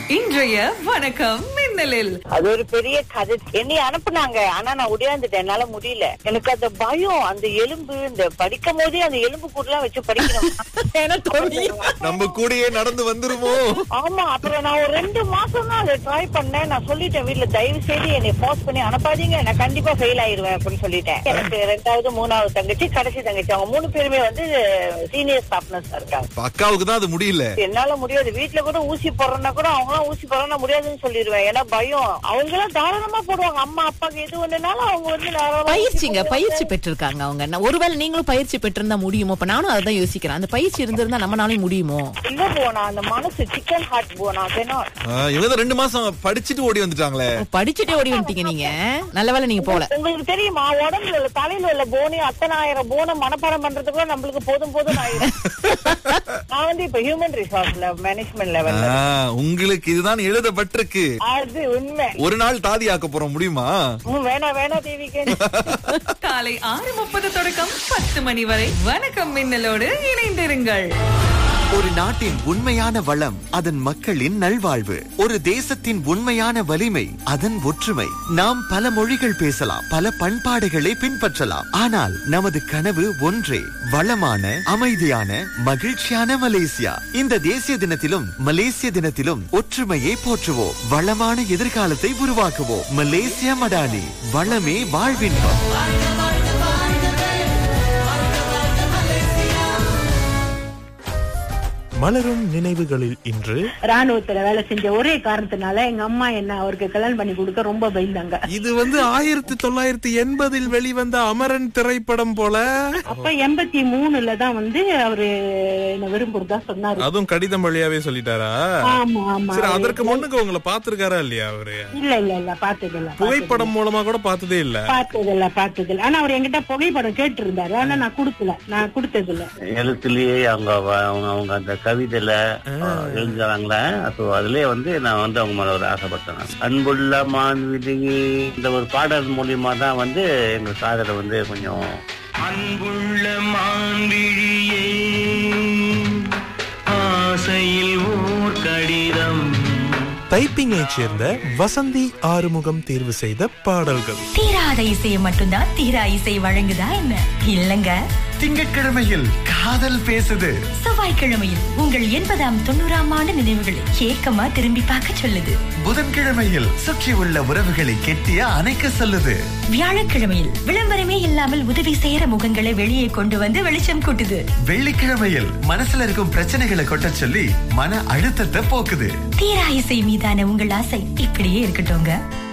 இன்றைய வணக்கம் மின்னலில் அது ஒரு பெரிய கதை என்னை அனுப்புனாங்க ஆனா நான் உடையாந்துட்டேன் என்னால முடியல எனக்கு அந்த பயம் அந்த எலும்பு இந்த படிக்கும் போதே அந்த எலும்பு கூடலாம் வச்சு படிக்கணும் நம்ம கூடயே நடந்து வந்துருமோ ஆமா அப்புறம் நான் ஒரு ரெண்டு மாசம் தான் அதை ட்ரை பண்ணேன் நான் சொல்லிட்டேன் வீட்டுல தயவு செய்து என்னை போஸ்ட் பண்ணி அனுப்பாதீங்க நான் கண்டிப்பா ஃபெயில் ஆயிருவேன் அப்படின்னு சொல்லிட்டேன் எனக்கு ரெண்டாவது மூணாவது தங்கச்சி கடைசி தங்கச்சி அவங்க மூணு பேருமே வந்து சீனியர் ஸ்டாஃப்னஸ் இருக்காங்க இப்ப அக்காவுக்கு தான் அது முடியல என்னால முடியாது வீட்டுல கூட ஊசி போடுறேன்னா கூட அவங்க எல்லாம் ஊசி போடுறா முடியாதுன்னு சொல்லிடுவேன் ஏன்னா பயம் அவங்க எல்லாம் தாராளமா போடுவாங்க அம்மா அப்பாக்கு எது ஒண்ணுனாலும் அவங்க வந்து தாராளமா பயிற்சிங்க ஊசி பயிற்சி பெற்றிருக்காங்க அவங்க நான் ஒருவேளை நீங்களும் பயிற்சி பெற்றிருந்தா முடியுமோ இப்ப நானும் அதான் யோசிக்கிறேன் அந்த பயிற்சி இருந்திருந்தா நம்மனாலே முடியுமோ இல்ல போனா அந்த மனசு சிக்கன் ஹார்ட் போனா வேணும் ஆ, இவங்க தான் ரெண்டு மாசம் படிச்சுட்டு ஓடி வந்துட்டாங்களே ஓ, படிச்சுட்டே ஓடி வந்துட்டீங்க நீங்க நல்ல வேளை நீங்க போல உங்களுக்கு தெரியுமா உடம்புல உள்ள தலையில உள்ள போனி அத்தனை ஆயிரம் போனை மனப்பாடம் பண்றதுக்குள்ள நம்மளுக்கு போதும் போதும் ஆயிரும் நான் வந்து இப்ப ஹியூமன் ரிசோர்ஸ்ல மேனேஜ்மெண்ட் லெவல்ல ஆ, உங்களுக்கு இதுதான் எழுதப்பட்டிருக்கு அது உண்மை ஒரு நாள் தாதி ஆக்க போறோம் முடியுமா ம், வேணாம் வேணாம் தேவிக்கு காலை ஆறு முப்பது தொடக்கம் பத்து மணி வரை வணக்கம் மின்னலோடு இணைந்திருங்கள் ஒரு நாட்டின் உண்மையான வளம் அதன் மக்களின் நல்வாழ்வு ஒரு தேசத்தின் உண்மையான வலிமை அதன் ஒற்றுமை நாம் பல மொழிகள் பேசலாம் பல பண்பாடுகளை பின்பற்றலாம் ஆனால் நமது கனவு ஒன்றே வளமான அமைதியான மகிழ்ச்சியான மலேசியா இந்த தேசிய தினத்திலும் மலேசிய தினத்திலும் ஒற்றுமையை போற்றுவோம் வளமான எதிர்காலத்தை உருவாக்குவோம் மலேசியா மடானி வளமே வாழ்வின்பம் மலரும் நினைவுகளில் இன்று ராணுவத்துல வேலை செஞ்ச ஒரே காரணத்தினால எங்க அம்மா என்ன அவருக்கு கல்யாணம் பண்ணி கொடுக்க ரொம்ப பயந்தாங்க இது வந்து ஆயிரத்தி தொள்ளாயிரத்தி எண்பதில் வெளிவந்த அமரன் திரைப்படம் போல அப்ப எண்பத்தி மூணுல தான் வந்து அவரு என்ன விரும்புறதா சொன்னாரு அதுவும் கடிதம் வழியாவே சொல்லிட்டாரா ஆமா ஆமா சரி அதற்கு முன்னுக்கு உங்களை பாத்திருக்காரா இல்லையா அவரு இல்ல இல்ல இல்ல பார்த்தது இல்ல புகைப்படம் மூலமா கூட பார்த்ததே இல்ல பார்த்தது இல்ல பார்த்தது இல்ல ஆனா அவர் என்கிட்ட புகைப்படம் கேட்டு இருந்தாரு ஆனா நான் கொடுக்கல நான் கொடுத்தது இல்ல எழுத்துலயே அவங்க வ- அவங்க அவங்க அந்த கவிதையில எழுதுறாங்களே அப்போ அதுலயே வந்து நான் வந்து அவங்க மேல ஒரு ஆசைப்பட்டேன் நான். அன்புள்ள மாண்புமிகு இந்த ஒரு பாடல் மூலியமா தான் வந்து எங்க காதலை வந்து கொஞ்சம் அன்புள்ள மாண்பிழியே ஆசையில் ஓர் கடிதம் டைப்பிங்கை சேர்ந்த வசந்தி ஆறுமுகம் தேர்வு செய்த பாடல்கள் தீராத இசையை மட்டும்தான் தீரா இசை வழங்குதா என்ன இல்லங்க திங்கட்கிழமையில் காதல் பேசுது செவ்வாய்க்கிழமையில் உங்கள் எண்பதாம் தொண்ணூறாம் ஆண்டு நினைவுகளை ஏக்கமா திரும்பி பார்க்க சொல்லுது புதன்கிழமையில் சுற்றி உள்ள உறவுகளை கெட்டிய அணைக்க சொல்லுது வியாழக்கிழமையில் விளம்பரமே இல்லாமல் உதவி செய்யற முகங்களை வெளியே கொண்டு வந்து வெளிச்சம் கூட்டுது வெள்ளிக்கிழமையில் மனசுல இருக்கும் பிரச்சனைகளை கொட்ட சொல்லி மன அழுத்தத்தை போக்குது தீரா இசை மீதான உங்கள் ஆசை இப்படியே இருக்கட்டும்ங்க